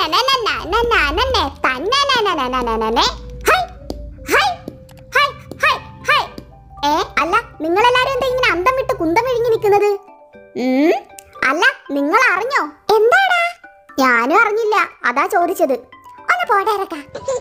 തന്നനനനനനനനനെ, തന്നനനനനനനനെ. Hi, hi, hi, hi, hi. ഏ അല്ല നിങ്ങളെല്ലാരും എന്താ ഇങ്ങനെ അന്തം വിട്ട് കുന്തം വിഴിഞ്ഞു നിൽക്കുന്നത് ഉം, അല്ല നിങ്ങൾ അറിഞ്ഞോ എന്താടാ ഞാനും അറിഞ്ഞില്ല അതാ ചോദിച്ചത് ഒന്ന് പോടെ ഇറക്കാം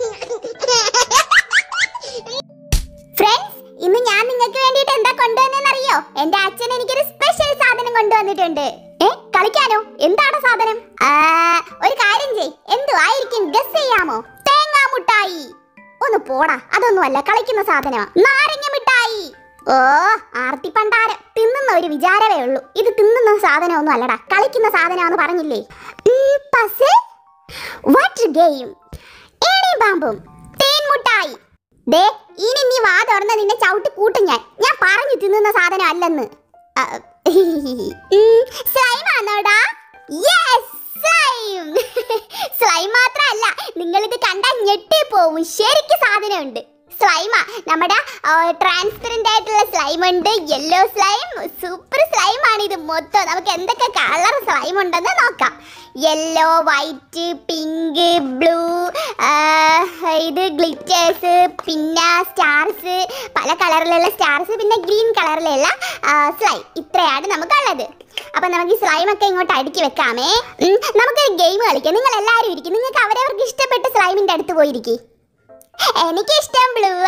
ഫ്രണ്ട്സ് ഇന്ന് ഞാൻ നിങ്ങൾക്ക് വേണ്ടിയിട്ട് എന്താ കൊണ്ടുവന്നെന്ന് അറിയോ എന്റെ അച്ഛൻ എനിക്കൊരു സ്പെഷ്യൽ സാധനം കൊണ്ടുവന്നിട്ടുണ്ട് ഏ കളിക്കാനോ എന്താണ് സാധനം ആ, ഒരു കാര്യം ചെയ് എന്തു ആയിരിക്കും ഗസ് ചെയ്യാമോ തേങ്ങാ മുട്ടായി ഒന്ന് പോടാ അതൊന്നുമല്ല കളിക്കുന്ന സാധനമാ നാരങ്ങ മിഠായി ഓ ആർത്തി പണ്ടാരം തിന്നുന്ന ഒരു വിചാരമേ ഉള്ളൂ ഇത് തിന്നുന്ന സാധനമൊന്നും അല്ലടാ കളിക്കുന്ന സാധനമാന്ന് പറഞ്ഞില്ലേ പസിൽ വാട്ടർ ഗെയിം ഏണി ബാമ്പും തേൻ മുട്ടായി ദേ ഇനി നീ വാ തുറന്ന് നിന്നെ ചവിട്ടി കൂട്ടും ഞാൻ ഞാൻ പറഞ്ഞു തിന്നുന്ന സാധനം അല്ലെന്ന് സ്ലൈം ആണോടാ യെസ് സ്ലൈം സ്ലൈം മാത്രമല്ല നിങ്ങൾ ഇത് കണ്ടാൽ ഞെട്ടി പോവും ശരിക്കും സാധനമുണ്ട് സ്ലൈമാ നമ്മുടെ ട്രാൻസ്പെറന്റ് ആയിട്ടുള്ള സ്ലൈം ഉണ്ട് യെല്ലോ സ്ലൈം സൂപ്പർ സ്ലൈം ആണ് ഇത് മൊത്തം നമുക്ക് എന്തൊക്കെ കളർ സ്ലൈം ഉണ്ടെന്ന് നോക്കാം യെല്ലോ വൈറ്റ് പിങ്ക് ബ്ലൂ ഇത് ഗ്ലിറ്റേഴ്സ് പിന്നെ സ്റ്റാർസ് പല കളറിലുള്ള സ്റ്റാർസ് പിന്നെ ഗ്രീൻ കളറിലുള്ള സ്ലൈം ഇത്രയാണ് നമുക്കുള്ളത് അപ്പൊ നമുക്ക് ഈ സ്ലൈം ഒക്കെ ഇങ്ങോട്ട് അടുക്കി വെക്കാമേ ഉം, നമുക്കൊരു ഗെയിം കളിക്കാം നിങ്ങൾ എല്ലാവരും ഇരിക്കും നിങ്ങൾക്ക് അവരവർക്ക് ഇഷ്ടപ്പെട്ട സ്ലൈമിന്റെ അടുത്ത് പോയിരിക്കും എനിക്ക് ഇഷ്ടം ബ്ലൂവാ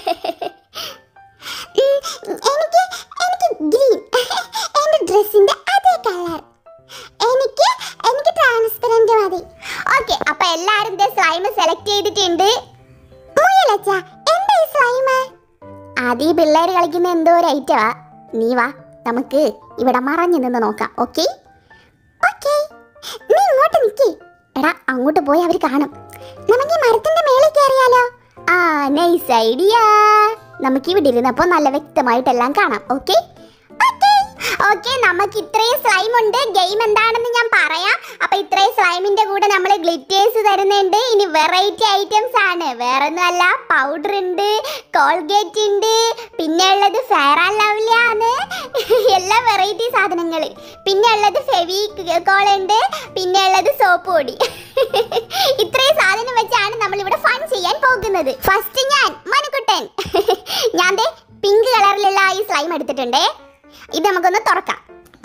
എനിക്ക് എനിക്ക് ഗ്രീൻ എന്റെ ഡ്രസ്സിന്റെ അതേ കളർ എനിക്ക് എനിക്ക് ട്രാൻസ്പെറന്റ് മതി ഓക്കെ അപ്പൊ എല്ലാരും സ്ലൈം സെലക്ട് ചെയ്തിട്ടുണ്ട് മുയലച്ച എന്താ ഈ സ്ലൈം ആദ്യം ഈ പിള്ളേര് കളിക്കുന്ന എന്തോ ഒരു ഐറ്റമാ നീ വാ നമുക്ക് ഇവിടെ മറഞ്ഞു നിന്ന് നോക്കാം ഓക്കെ ഓക്കെ നീ ഇങ്ങോട്ട് നിക്കേ എടാ അങ്ങോട്ട് പോയി അവർ കാണും നമുക്ക് ഈ മരത്തിന്റെ മേളിൽ കയറിയാലോ ആ നൈസ് ഐഡിയ നമുക്ക് ഇവിടെ ഇരുന്നപ്പോ നല്ല വ്യക്തമായിട്ടെല്ലാം കാണാം ഓക്കെ ഓക്കെ നമുക്ക് ഇത്രയും സ്ലൈം ഉണ്ട് ഗെയിം എന്താണെന്ന് ഞാൻ പറയാം അപ്പൊ ഇത്രയും സ്ലൈമിന്റെ കൂടെ നമ്മൾ ഗ്ലിറ്റേഴ്സ് തരുന്നുണ്ട് ഇനി വെറൈറ്റി ഐറ്റംസ് ആണ് വേറെ ഒന്നുമല്ല പൗഡർ ഉണ്ട് കോൾഗേറ്റ് ഉണ്ട് പിന്നെ ഉള്ളത് ഫെയർ ആൻഡ് ലവ്ലി ആണ് എല്ലാ വെറൈറ്റി സാധനങ്ങൾ പിന്നെ ഉള്ളത് ഫെവി കോൾ ഉണ്ട് പിന്നെ ഉള്ളത് സോപ്പ് പൊടി ഇത്രയും സാധനം വെച്ചാണ് നമ്മൾ ഇവിടെ ഫൺ ചെയ്യാൻ പോകുന്നത് ഫസ്റ്റ് ഞാൻ മനുക്കുട്ടൻ ഞാൻ ദേ പിങ്ക് കളറിലുള്ള ഈ സ്ലൈം എടുത്തിട്ടുണ്ടേ ഇത് നമുക്കൊന്ന് തുറക്കാം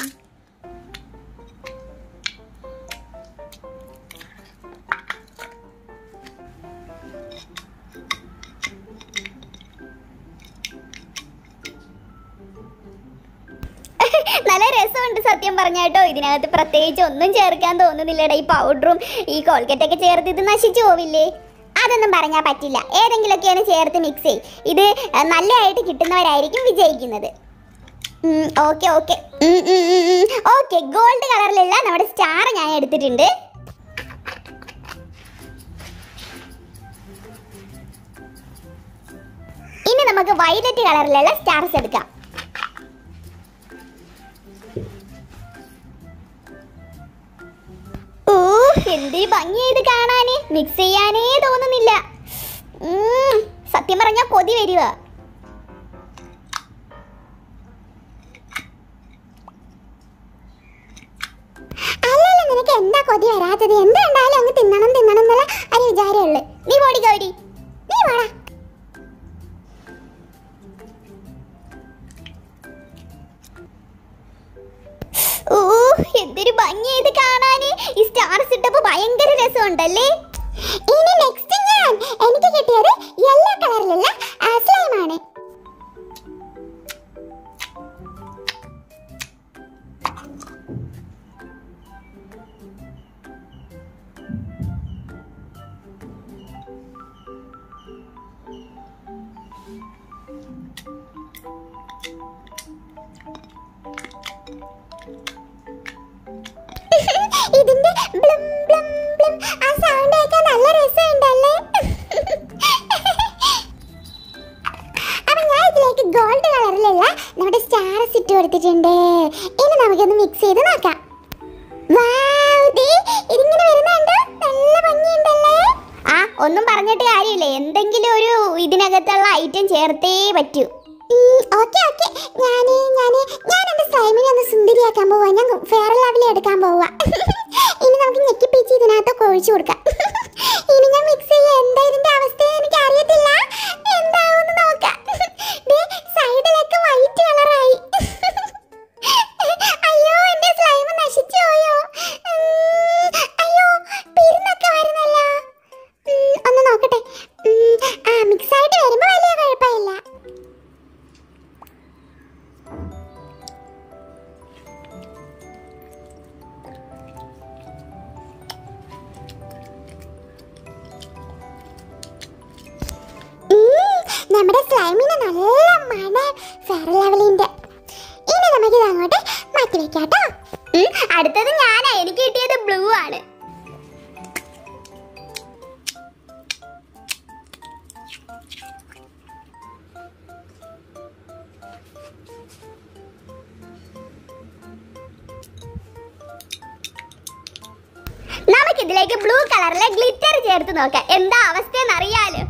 നല്ല രസമുണ്ട് സത്യം പറഞ്ഞാട്ടോ ഇതിനകത്ത് പ്രത്യേകിച്ച് ഒന്നും ചേർക്കാൻ തോന്നുന്നില്ലടാ ഈ പൗഡറും ഈ കോൾഗേറ്റ് ഒക്കെ ചേർത്ത് ഇത് നശിച്ചു പോവില്ലേ അതൊന്നും പറഞ്ഞാൽ പറ്റില്ല ഏതെങ്കിലുമൊക്കെയാണ് ചേർത്ത് മിക്സ് ചെയ്യും ഇത് അഹ്, നല്ലതായിട്ട് കിട്ടുന്നവരായിരിക്കും വിജയിക്കുന്നത് ഓക്കെ ഓക്കെ ഓക്കെ ഗോൾഡ് കളറിലുള്ള നമ്മുടെ സ്റ്റാർ ഞാൻ എടുത്തിട്ടുണ്ട് ഇനി നമുക്ക് വൈലറ്റ് കളറിലുള്ള സ്റ്റാർസ് എടുക്കാം ഓ എന്ത് ഭംഗിയാ ഇത് കാണാന് മിക്സ് ചെയ്യാനേ തോന്നുന്നില്ല ഉം, സത്യം പറഞ്ഞാ കൊതി വരിക അല്ലല്ല നിനക്ക് എന്താ കൊതി വരാത്തത് എന്തുണ്ടായാലും അങ്ങ് തിന്നണം തിന്നണം എന്നുള്ള ഒരു വിചാരമുള്ളു നീ പോടി ഗൗരി നീ പോടാ ഓ എന്തൊരു ഭംഗിയാ ഇത് കാണാന് ഈ സ്റ്റാർസ് ഇട്ടപ്പോ ഭയങ്കര രസമുണ്ടല്ലേ ഇനി നെക്സ്റ്റ് ഞാൻ എനിക്ക് കിട്ടിയത് യെല്ലോ കളറിലുള്ള സ്ലൈം ആണ് ഇതിന്റെ ബ്ലം ബ്ലം ബ്ലം ആ സൗണ്ട് കേൾക്കാൻ നല്ല രസമുണ്ടല്ലേ അപ്പൊ ഞാൻ ഇതിലേക്ക് ഗോൾഡ് കളറിലുള്ള നമ്മുടെ സ്റ്റാർസ് ഇട്ട് കൊടുത്തിട്ടുണ്ട് ഇനി നമുക്കൊന്ന് മിക്സ് ചെയ്ത് നോക്കാം വൗ, ദേ, ഇതിങ്ങനെ വരുന്നുണ്ട് നല്ല ഭംഗിയുണ്ടല്ലേ ആ ഒന്നും പറഞ്ഞിട്ട് കാര്യമില്ല എന്തെങ്കിലും ഒരു ഇതിനകത്തുള്ള ഐറ്റം ചേർത്തേ പറ്റൂ ഓക്കെ ഓക്കെ ഞാന് ഞാന് ഞാൻ എന്റെ സ്ലൈമിനെ ഒന്ന് സുന്ദരിയാക്കാൻ പോവാ ഞാൻ ഫെയർ ലവ്ലി എടുക്കാൻ പോവാ ഇനി നമുക്ക് ഞെക്കിപ്പിച്ച് ഇതിനകത്ത് ഒഴിച്ചു കൊടുക്കാം ഇനി ഞാൻ മിക്സ് ചെയ്യാം എന്താ ഇതിന്റെ അവസ്ഥ എനിക്ക് അറിയത്തില്ല എന്താവുമെന്ന് നോക്കാം ദേ, സൈഡിലൊക്കെ വൈറ്റ് കളറായി അയ്യോ എന്റെ സ്ലൈം നശിച്ചു പോയോ ഉം, അയ്യോ പിരിന്നൊക്കെ വരുന്നല്ലോ ഉം, ഒന്ന് നോക്കട്ടെ ഉം, ആ മിക്സ് ആയിട്ട് വരുമ്പോ വലിയ കുഴപ്പമില്ല ഉം, നമ്മുടെ സ്ലൈമിന് നല്ല മണ ഫെയർ ലെവലിന്റെ ഇനി നമുക്ക് ഇത് അങ്ങോട്ട് മാറ്റി വെക്കാം കേട്ടോ അടുത്തത് ഞാനാ എനിക്ക് കിട്ടിയത് ബ്ലൂ ആണ് നമുക്കിതിലേക്ക് ബ്ലൂ കളറിലെ ഗ്ലിറ്റർ ചേർത്ത് നോക്കാം എന്താ അവസ്ഥയെന്ന് അറിയാലോ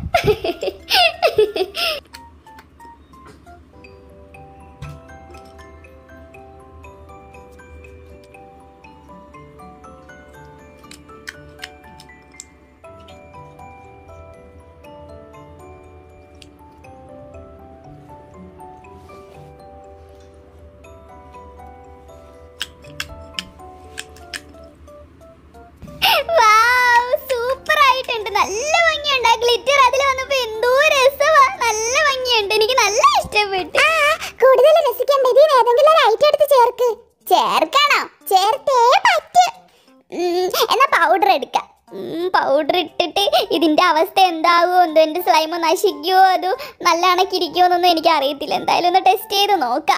സൂപ്പർ ആയിട്ടുണ്ട് നല്ല ഭംഗിയുണ്ട് ആ ഗ്ലിറ്റർ അതിൽ വന്നപ്പോ എന്തോ രസമാ നല്ല ഭംഗിയുണ്ട് എനിക്ക് നല്ല ഇഷ്ടപ്പെട്ടു കൂടുതൽ രസിക്കാൻ ഇതിന് ഏതെങ്കിലും ഒരു ഐറ്റം എടുത്ത് ചേർക്ക് ചേർക്കണോ ചേർത്തേ പറ്റൂ ഉം, എന്നാ പൗഡർ എടുക്കാം പൗഡർ ഇട്ടിട്ട് ഇതിന്റെ അവസ്ഥ എന്താകുമോ എന്തോ എന്റെ സ്ലൈം നശിക്കുമോ അതോ നല്ല കണക്കിരിക്കുമോ എന്നൊന്നും എനിക്ക് അറിയത്തില്ല എന്തായാലും ഒന്ന് ടെസ്റ്റ് ചെയ്ത് നോക്കാം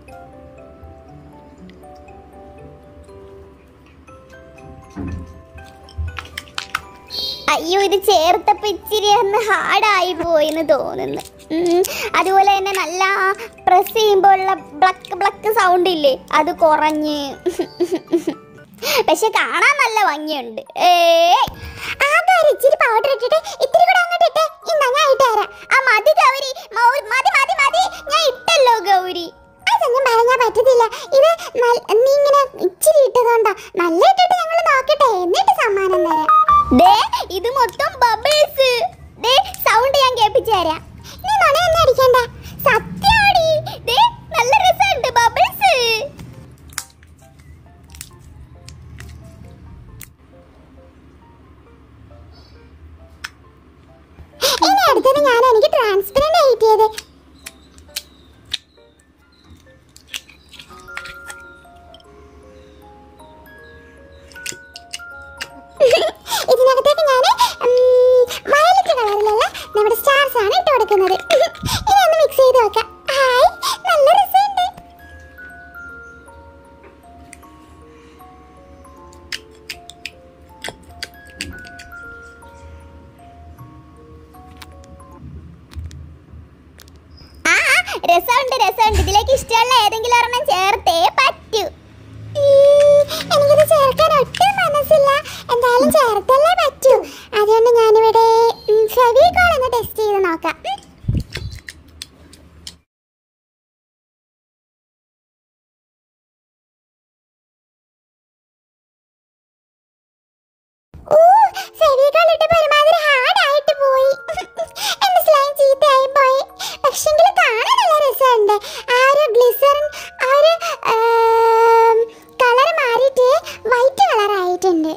അയ്യോ ഇത് ചേർത്തപ്പോ ഇച്ചിരി ഒന്ന് ഹാർഡായി പോയെന്ന് തോന്നുന്നു ഉം, അതുപോലെ തന്നെ നല്ല പ്രസ് ചെയ്യുമ്പോൾ ഉള്ള ബ്ലക്ക് ബ്ലക്ക് സൗണ്ട് ഇല്ലേ അത് കുറഞ്ഞ് പക്ഷെ കാണാൻ നല്ല ഭംഗിയുണ്ട് ഇച്ചിരി പൗഡർ ഇട്ടിട്ട് ഇത്തിരി കൂടെ അങ്ങോട്ട് ഇട്ടേ ഇന്നാ ഞാൻ ഇട്ട് തരാം ആ മതി ഗൗരി മൗ- മതി മതി മതി ഞാൻ ഇട്ടല്ലോ ഗൗരി അതൊന്നും പറഞ്ഞാ പറ്റത്തില്ല ഇത് നൽ- നീ ഇങ്ങനെ ഇച്ചിരി ഇട്ടതുകൊണ്ടാ നല്ല ഇട്ടിട്ട് ഞങ്ങൾ നോക്കട്ടെ എന്നിട്ട് സമ്മാനം തരാം ദേ ഇത് മൊത്തം ബബിൾസ് ദേ സൗണ്ട് ഞാൻ കേൾപ്പിച്ചു തരാം നീ നുണയൊന്നും അടിക്കണ്ട സത്യാടി ദേ നല്ല രസമുണ്ട് ബബിൾസ് ഇനി അടുത്തത് ഞാൻ എനിക്ക് ട്രാൻസ്പെറന്റ് ആയിട്ടത് ഇതിനകത്തേക്ക് ഞാൻ വയലറ്റ് കളറിലുള്ള നമ്മുടെ സ്റ്റാർസ് ആണ് ഇട്ട് കൊടുക്കുന്നത് ഇനി ഒന്ന് മിക്സ് ചെയ്ത് വെക്കാം ഹായ് നല്ല രസമുണ്ട് ആ രസമുണ്ട് രസമുണ്ട് ഇതിലേക്ക് ഇഷ്ടമുള്ള ഏതെങ്കിലും ഒരെണ്ണം ചേർത്തേ പറ്റൂ എനിക്കിത് ചേർക്കാൻ ഒട്ടും മനസ്സില്ല എന്തായാലും ചേർത്തല്ലേ പറ്റൂ അതുകൊണ്ട് ഞാനിവിടെ ഫെവിക്കോൾ ഒന്ന് ടെസ്റ്റ് ചെയ്ത് നോക്കാം ഉം. ഓ, ഫെവിക്കോൾ ഇട്ടപ്പോ ഒരുമാതിരി hard ആയിട്ട് പോയി. എന്റെ slime ചീത്തയായി പോയി. പക്ഷെങ്കില് കാണാൻ നല്ല രസമുണ്ട്. ആ ഒരു glycerin, ആ ഒരു, ആം, colour മാറിയിട്ട് white colour ആയിട്ടുണ്ട്.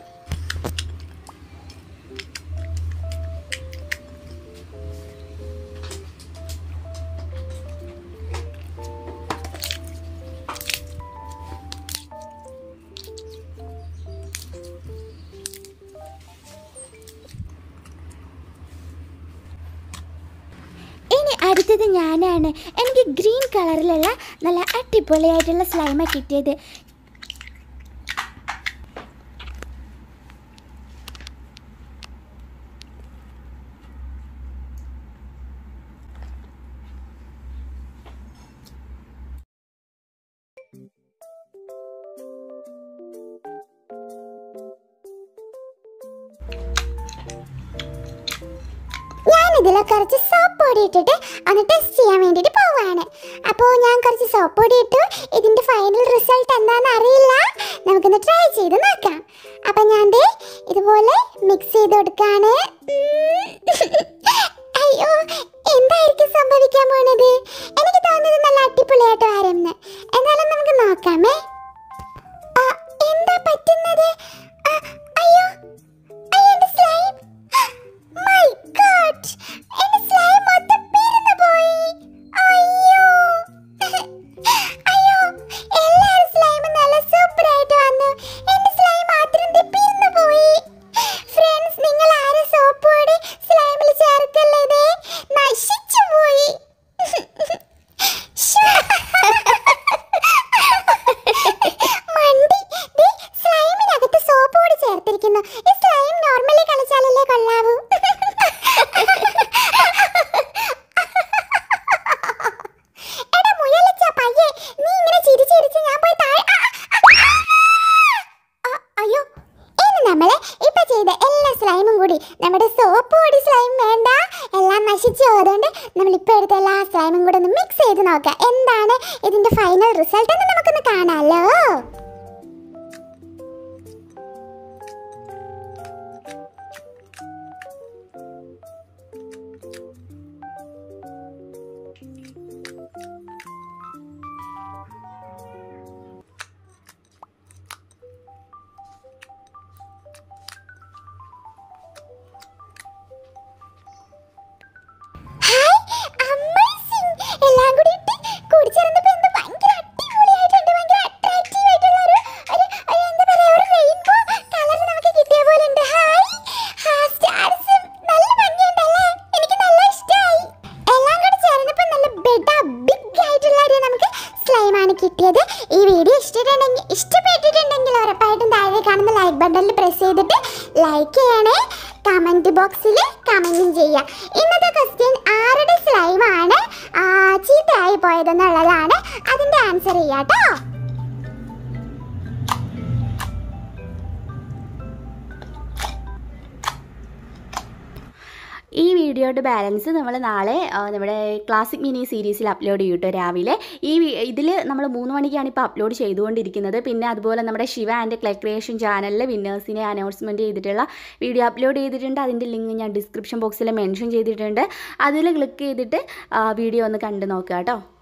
ഇനി അടുത്തത് ഞാനാണ് എനിക്ക് ഗ്രീൻ കളറിലുള്ള നല്ല അടിപൊളിയായിട്ടുള്ള സ്ലൈമ കിട്ടിയത് ഇതിൽ കുറച്ച് സോപ്പ് പൊടി ഇട്ടിട്ട് ഒന്ന് ടെസ്റ്റ് ചെയ്യാൻ വേണ്ടിയിട്ട് പോവാണ് അപ്പോൾ ഞാൻ കുറച്ച് സോപ്പ് പൊടി ഇട്ടു ഇതിൻ്റെ ഫൈനൽ റിസൾട്ട് എന്താണെന്ന് അറിയില്ല നമുക്കൊന്ന് ട്രൈ ചെയ്ത് നോക്കാം അപ്പം ഞാൻ ദേ ഇതുപോലെ മിക്സ് ചെയ്ത് കൊടുക്കാണ് ഉം. അയ്യോ എന്തായിരിക്കും സംഭവിക്കാൻ പോണത് എനിക്ക് തോന്നുന്നത് നല്ല അടിപൊളിയായിട്ട് വരുമെന്ന് എന്നാലും നമുക്ക് നോക്കാമേ ആ, എന്താ പറ്റുന്നത് ആ, അയ്യോ അയ്യോ എന്റെ slime. My God. എന്റെ slime മൊത്തം പിരിഞ്ഞു പോയി. അയ്യോ. അയ്യോ, എല്ലാരെ slime ഉം നല്ല super ആയിട്ട് വന്നു. എന്റെ slime മാത്രം ദേ പിരിഞ്ഞു പോയി. Friends, നിങ്ങൾ ആരും soap പൊടി slime ല് ചേർക്കല്ലേ ദേ? നശിച്ചു പോയി. ശ്ശോ. മണ്ടി ദേ സ്ലൈമിനകത്ത് സോപ്പ് പൊടി ചേർത്തിരിക്കുന്നു ഈ സ്ലൈം നോർമലി കളിച്ചാലല്ലേ കൊള്ളാവൂ എടാ മുയലച്ച പയ്യെ നീ ഇങ്ങനെ ചിരിച്ചിരിച്ച് ഞാൻ പോയി താഴെ ആ, ആ, ആ, ആ, അയ്യോ ഇനി നമ്മള് ഇപ്പൊ ചെയ്ത എല്ലാ സ്ലൈമും കൂടി നമ്മുടെ സോപ്പ് പൊടി സ്ലൈം വേണ്ട എല്ലാം നശിച്ചു അതുകൊണ്ട് നമ്മൾ ഇപ്പൊ എടുത്ത എല്ലാ സ്ലൈമും കൂടെ ഒന്ന് മിക്സ് ചെയ്ത് നോക്കാം എന്താണ് ഇതിന്റെ ഫൈനൽ റിസൾട്ട് എന്ന് നമുക്കൊന്ന് കാണാലോ ഹായ് അമേസിംഗ് എല്ലാം കൂടി ഇട്ട് കൂടിച്ചേർന്നപ്പോൾ എന്തോ ഭയങ്കര അടിപൊളിയായിട്ടുണ്ട് ഭയങ്കര അട്രാക്റ്റീവ് ആയിട്ടുള്ള ഒരു ഒരു ഒരു എന്താ പറയാ ഒരു റെയിൻബോ കളർ നമുക്ക് കിട്ടിയ പോലെ ഉണ്ട് ഹായ് ഹാ സ്റ്റാർസ് നല്ല ഭംഗിയുണ്ടല്ലേ എനിക്ക് നല്ല ഇഷ്ടമായി എല്ലാം കൂടി ചേർന്നപ്പോൾ നല്ല ബെഡ ബിഗ് ആയിട്ടുള്ള ഒരു നമുക്ക് സ്ലൈം ആണ് കിട്ടിയത് ഈ വീഡിയോ ഇഷ്ടപ്പെട്ടിട്ടുണ്ടെങ്കിൽ ഇഷ്ടപ്പെട്ടിട്ടുണ്ടെങ്കിൽ ഉറപ്പായിട്ടും താഴെ കാണുന്ന ലൈക്ക് ബട്ടണിൽ പ്രസ് ചെയ്തിട്ട് ലൈക്ക് ചെയ്യണേ കമന്റ് ബോക്സിൽ കമന്റും ചെയ്യാം ഇന്നത്തെ ക്വസ്റ്റ്യൻ ആരുടെ സ്ലൈമാണ് ചീത്തയായി പോയതെന്നുള്ളതാണ് അതിന്റെ ആൻസർ ചെയ്യാട്ടോ ഈ വീഡിയോയുടെ ബാലൻസ് നമ്മൾ നാളെ ആ, നമ്മുടെ ക്ലാസിക് മിനി സീരീസിൽ അപ്ലോഡ് ചെയ്യും കേട്ടോ രാവിലെ ഈ ഇതിൽ നമ്മൾ മൂന്ന് മണിക്കാണ് ഇപ്പോൾ അപ്ലോഡ് ചെയ്തുകൊണ്ടിരിക്കുന്നത് പിന്നെ അതുപോലെ നമ്മുടെ ശിവ ആൻഡ് ക്ലേ ക്രിയേഷൻ ചാനലിൽ വിന്നേഴ്സിനെ അനൗൺസ്മെൻറ്റ് ചെയ്തിട്ടുള്ള വീഡിയോ അപ്ലോഡ് ചെയ്തിട്ടുണ്ട് അതിൻ്റെ ലിങ്ക് ഞാൻ ഡിസ്ക്രിപ്ഷൻ ബോക്സിൽ മെൻഷൻ ചെയ്തിട്ടുണ്ട് അതിൽ ക്ലിക്ക് ചെയ്തിട്ട് വീഡിയോ ഒന്ന് കണ്ടു നോക്കുക കേട്ടോ